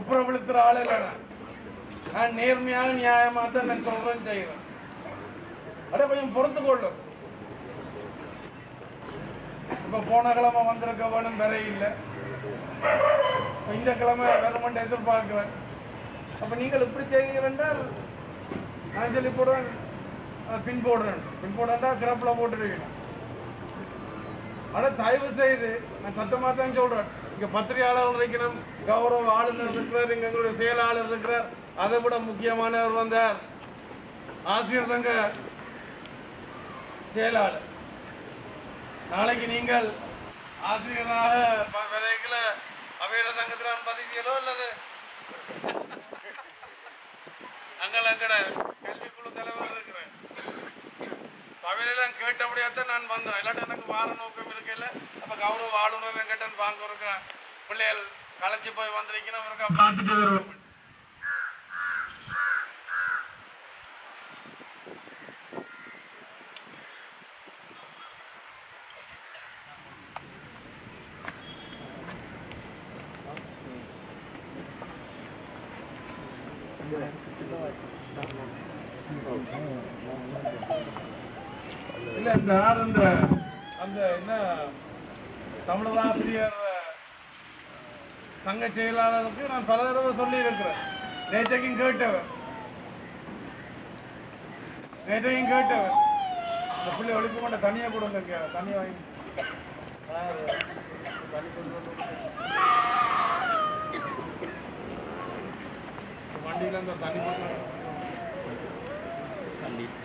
குப்புறப்படுத்துற ஆள் இல்லை நான் நான் நேர்மையாக நியாயமாக தான் நான் சொல்றேன் செய்கிறேன் அதை கொஞ்சம் பொறுத்து கொள்ளும் இப்ப போன கிழமை வந்திருக்க வேணும் வேற இல்லை இப்ப இந்த கிழமை வேறுமண்ட எதிர்பார்க்கிறேன் அப்ப நீங்கள் இப்படி செய்கிறீர்கள் நான் சொல்லி போடுறேன் அஹ் பின் போடுறேன் பின் போடுறா கிடப்புல போட்டுருவீங்க ஆனா தயவு செய்து நான் சத்தமா தான் சொல்றேன் இங்க பத்திரிகையாளர் இருக்கிறோம் கௌரவ ஆளுநர் இருக்கிறார் இங்க எங்களுடைய செயலாளர் இருக்கிறார் அதை விட முக்கியமானவர் வந்தார் ஆசிரியர் சங்க செயலாளர் நாளைக்கு நீங்கள் ஆசிரியராக ப- விரைவில் அவையில சங்கத்தில் பதிவியலோ அல்லது அங்கே எங்கட கல்விக்குழு தலைவர் இருக்கிறேன் அவையிலாம் கேட்டபடியாத்தான் நான் வந்தேன் இல்லாட்டி எனக்கு வார நோக்கம் இருக்கையில் அப்போ கௌரவ ஆளுநர் எங்கிட்ட வாங்க இருக்க பிள்ளைகள் களைச்சி போய் வந்திருக்கணும் இருக்கா பார்த்துட்டு வருவோம் இல்ல இந்த யார் அந்த அந்த என்ன தமிழர் ஆசிரியர் சங்க செயலாளருக்கு நான் பல தடவை சொல்லி இருக்கிறேன் நேற்றைக்கும் கேட்டவர் நேற்றையும் கேட்டவர் இந்த பிள்ளை ஒழிப்பு கொண்ட தனியாக கொடுங்க இங்க, தனியா வாங்கி யாரு? தண்ணி கொண்டு வந்து. வண்டியில அந்த தண்ணி கொண்டு வந்து.